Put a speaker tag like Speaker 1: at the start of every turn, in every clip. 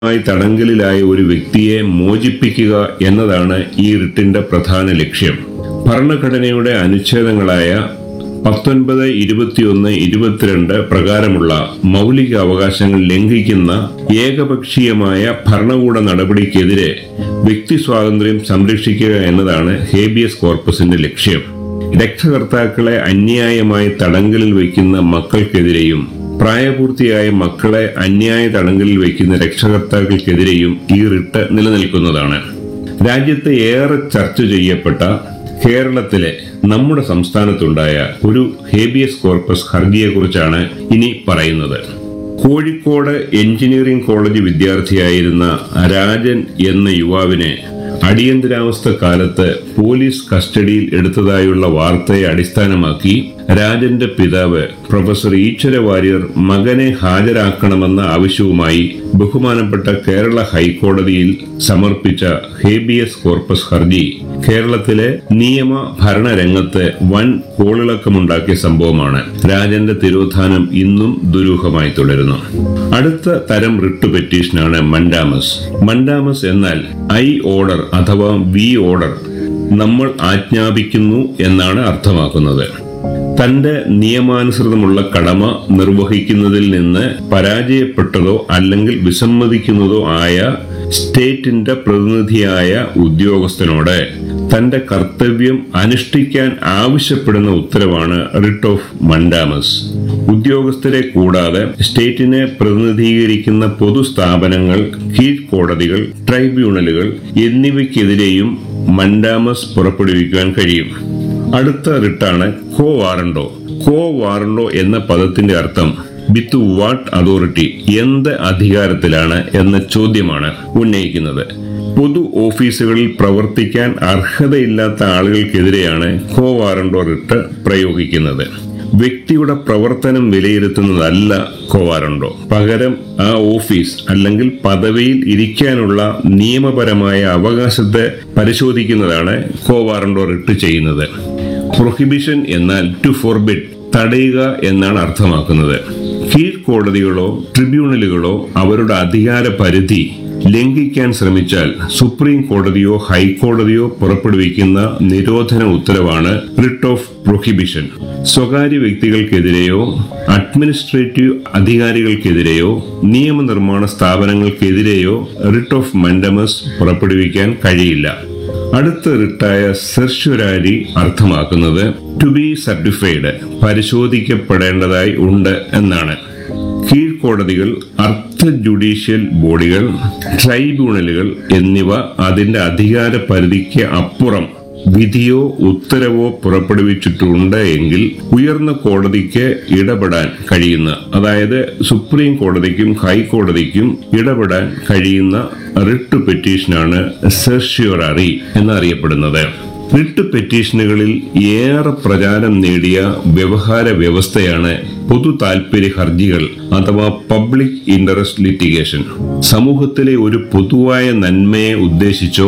Speaker 1: ായി തടങ്കലിലായ ഒരു വ്യക്തിയെ മോചിപ്പിക്കുക എന്നതാണ് ഈ റിട്ടിന്റെ പ്രധാന ലക്ഷ്യം ഭരണഘടനയുടെ അനുച്ഛേദങ്ങളായ പത്തൊൻപത് ഇരുപത്തിയൊന്ന് ഇരുപത്തിരണ്ട് പ്രകാരമുള്ള മൗലിക അവകാശങ്ങൾ ലംഘിക്കുന്ന ഏകപക്ഷീയമായ ഭരണകൂട നടപടിക്കെതിരെ വ്യക്തി സ്വാതന്ത്ര്യം സംരക്ഷിക്കുക എന്നതാണ് ഹേബിയസ് കോർപ്പസിന്റെ ലക്ഷ്യം രക്ഷകർത്താക്കളെ അന്യായമായി തടങ്കലിൽ വയ്ക്കുന്ന മക്കൾക്കെതിരെയും പ്രായപൂർത്തിയായ മക്കളെ അന്യായ തടങ്കലിൽ വയ്ക്കുന്ന രക്ഷകർത്താക്കൾക്കെതിരെയും ഈ റിട്ട് നിലനിൽക്കുന്നതാണ് രാജ്യത്ത് ഏറെ ചർച്ച ചെയ്യപ്പെട്ട കേരളത്തിലെ നമ്മുടെ സംസ്ഥാനത്തുണ്ടായ ഒരു ഹേബിയസ് കോർപ്പസ് ഹർജിയെക്കുറിച്ചാണ് ഇനി പറയുന്നത് കോഴിക്കോട് എഞ്ചിനീയറിംഗ് കോളേജ് വിദ്യാർത്ഥിയായിരുന്ന രാജൻ എന്ന യുവാവിനെ അടിയന്തരാവസ്ഥ കാലത്ത് പോലീസ് കസ്റ്റഡിയിൽ എടുത്തതായുള്ള വാർത്തയെ അടിസ്ഥാനമാക്കി രാജന്റെ പിതാവ് പ്രൊഫസർ ഈശ്വര വാര്യർ മകനെ ഹാജരാക്കണമെന്ന ആവശ്യവുമായി ബഹുമാനപ്പെട്ട കേരള ഹൈക്കോടതിയിൽ സമർപ്പിച്ച ഹേബിയസ് കോർപ്പസ് ഹർജി കേരളത്തിലെ നിയമ ഭരണരംഗത്ത് വൻ കോളിളക്കമുണ്ടാക്കിയ സംഭവമാണ് രാജന്റെ തിരോധാനം ഇന്നും ദുരൂഹമായി തുടരുന്നു അടുത്ത തരം റിട്ട് പെറ്റീഷനാണ് മൻഡാമസ് മൻഡാമസ് എന്നാൽ ഐ ഓർഡർ അഥവാ വി ഓർഡർ നമ്മൾ ആജ്ഞാപിക്കുന്നു എന്നാണ് അർത്ഥമാക്കുന്നത് തന്റെ നിയമാനുസൃതമുള്ള കടമ നിർവഹിക്കുന്നതിൽ നിന്ന് പരാജയപ്പെട്ടതോ അല്ലെങ്കിൽ വിസമ്മതിക്കുന്നതോ ആയ സ്റ്റേറ്റിന്റെ പ്രതിനിധിയായ ഉദ്യോഗസ്ഥനോട് തന്റെ കർത്തവ്യം അനുഷ്ഠിക്കാൻ ആവശ്യപ്പെടുന്ന ഉത്തരവാണ് റിട്ട് ഓഫ് മൻഡാമസ് ഉദ്യോഗസ്ഥരെ കൂടാതെ സ്റ്റേറ്റിനെ പ്രതിനിധീകരിക്കുന്ന പൊതുസ്ഥാപനങ്ങൾ കീഴ്ക്കോടതികൾ ട്രൈബ്യൂണലുകൾ എന്നിവയ്ക്കെതിരെയും മൻഡാമസ് പുറപ്പെടുവിക്കുവാൻ കഴിയും അടുത്ത റിട്ടാണ് കോ വാറണ്ടോ കോ വാറണ്ടോ എന്ന പദത്തിന്റെ അർത്ഥം വിത്ത് വാട്ട് അതോറിറ്റി എന്ത് അധികാരത്തിലാണ് എന്ന ചോദ്യമാണ് ഉന്നയിക്കുന്നത് പൊതു ഓഫീസുകളിൽ പ്രവർത്തിക്കാൻ അർഹതയില്ലാത്ത ആളുകൾക്കെതിരെയാണ് കോ വാറണ്ടോ റിട്ട് പ്രയോഗിക്കുന്നത് വ്യക്തിയുടെ പ്രവർത്തനം വിലയിരുത്തുന്നതല്ല കോവാറണ്ടോ പകരം ആ ഓഫീസ് അല്ലെങ്കിൽ പദവിയിൽ ഇരിക്കാനുള്ള നിയമപരമായ അവകാശത്തെ പരിശോധിക്കുന്നതാണ് കോവാറണ്ടോ റിട്ട് ചെയ്യുന്നത് പ്രൊഹിബിഷൻ എന്നാൽ ടു ഫോർബിഡ് തടയുക എന്നാണ് അർത്ഥമാക്കുന്നത് കീഴ്ക്കോടതികളോ ട്രിബ്യൂണലുകളോ അവരുടെ അധികാര പരിധി ലംഘിക്കാൻ ശ്രമിച്ചാൽ സുപ്രീം കോടതിയോ ഹൈക്കോടതിയോ പുറപ്പെടുവിക്കുന്ന നിരോധന ഉത്തരവാണ് റിട്ട് ഓഫ് പ്രൊഹിബിഷൻ സ്വകാര്യ വ്യക്തികൾക്കെതിരെയോ അഡ്മിനിസ്ട്രേറ്റീവ് അധികാരികൾക്കെതിരെയോ നിയമനിർമ്മാണ സ്ഥാപനങ്ങൾക്കെതിരെയോ റിട്ട് ഓഫ് മൻഡമസ് പുറപ്പെടുവിക്കാൻ കഴിയില്ല അടുത്ത റിട്ടായ സെർഷ്വരാരി അർത്ഥമാക്കുന്നത് ടു ബി സർട്ടിഫൈഡ് പരിശോധിക്കപ്പെടേണ്ടതായി ഉണ്ട് എന്നാണ് കീഴ്ക്കോടതികൾ അർത്ഥ ജുഡീഷ്യൽ ബോഡികൾ ട്രൈബ്യൂണലുകൾ എന്നിവ അതിന്റെ അധികാര പരിധിക്ക് അപ്പുറം വിധിയോ ഉത്തരവോ പുറപ്പെടുവിച്ചിട്ടുണ്ട് എങ്കിൽ ഉയർന്ന കോടതിക്ക് ഇടപെടാൻ കഴിയുന്ന അതായത് സുപ്രീം കോടതിക്കും ഹൈക്കോടതിക്കും ഇടപെടാൻ കഴിയുന്ന റിട്ട് പെറ്റീഷനാണ് സെർഷ്യോററി എന്നറിയപ്പെടുന്നത് റിട്ട് പെറ്റീഷനുകളിൽ ഏറെ പ്രചാരം നേടിയ വ്യവഹാര വ്യവസ്ഥയാണ് പൊതു താൽപര്യ ഹർജികൾ അഥവാ പബ്ലിക് ഇൻട്രസ്റ്റ് ലിറ്റിഗേഷൻ സമൂഹത്തിലെ ഒരു പൊതുവായ നന്മയെ ഉദ്ദേശിച്ചോ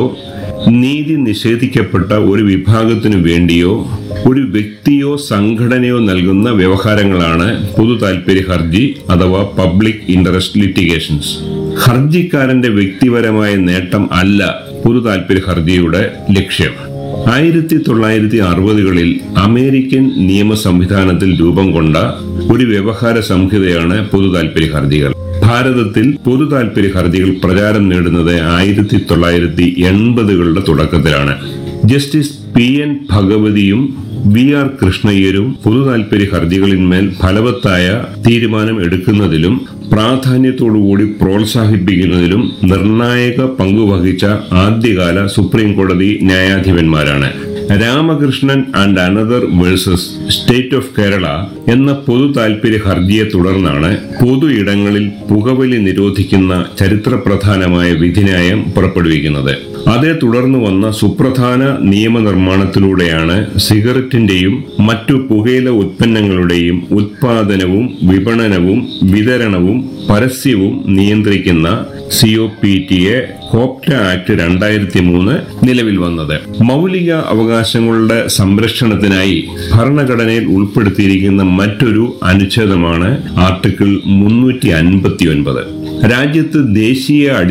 Speaker 1: നീതി നിഷേധിക്കപ്പെട്ട ഒരു വിഭാഗത്തിനു വേണ്ടിയോ ഒരു വ്യക്തിയോ സംഘടനയോ നൽകുന്ന വ്യവഹാരങ്ങളാണ് പൊതു താൽപര്യ ഹർജി അഥവാ പബ്ലിക് ഇൻട്രസ്റ്റ് ലിറ്റിഗേഷൻസ് ഹർജിക്കാരന്റെ വ്യക്തിപരമായ നേട്ടം അല്ല പൊതു താൽപര്യ ഹർജിയുടെ ലക്ഷ്യം ആയിരത്തി തൊള്ളായിരത്തി അറുപതുകളിൽ അമേരിക്കൻ നിയമ സംവിധാനത്തിൽ രൂപം കൊണ്ട ഒരു വ്യവഹാര സംഹിതയാണ് പൊതു താൽപര്യ ഹർജികൾ ഭാരതത്തിൽ പൊതു താൽപര്യ ഹർജികൾ പ്രചാരം നേടുന്നത് ആയിരത്തി തൊള്ളായിരത്തി എൺപതുകളുടെ തുടക്കത്തിലാണ് ജസ്റ്റിസ് പി എൻ ഭഗവതിയും വി ആർ കൃഷ്ണയ്യരും പൊതു താൽപര്യ ഹർജികളിന്മേൽ ഫലവത്തായ തീരുമാനം എടുക്കുന്നതിലും പ്രാധാന്യത്തോടുകൂടി പ്രോത്സാഹിപ്പിക്കുന്നതിലും നിർണായക പങ്കുവഹിച്ച ആദ്യകാല സുപ്രീം കോടതി ന്യായാധിപന്മാരാണ് Ramakrishnan and another versus state of Kerala എന്ന പൊതു താൽപര്യ ഹർജിയെ തുടർന്നാണ് പൊതു ഇടങ്ങളിൽ പുകവലി നിരോധിക്കുന്ന ചരിത്രപ്രധാനമായ വിധിന്യായം പുറപ്പെടുവിക്കുന്നത് അതേ തുടർന്ന് വന്ന സുപ്രധാന നിയമനിർമ്മാണത്തിലൂടെയാണ് സിഗരറ്റിന്റെയും മറ്റു പുകയില ഉത്പന്നങ്ങളുടെയും ഉത്പാദനവും വിപണനവും വിതരണവും പരസ്യവും നിയന്ത്രിക്കുന്ന C O P T A COPTA act രണ്ടായിരത്തി മൂന്ന് നിലവിൽ വന്നത് മൗലിക അവകാശങ്ങളുടെ സംരക്ഷണത്തിനായി ഭരണഘടനയിൽ ഉൾപ്പെടുത്തിയിരിക്കുന്ന മറ്റൊരു അനുച്ഛേദമാണ് ആർട്ടിക്കിൾ മുന്നൂറ്റി അൻപത്തി ഒൻപത് രാജ്യത്ത് ദേശീയ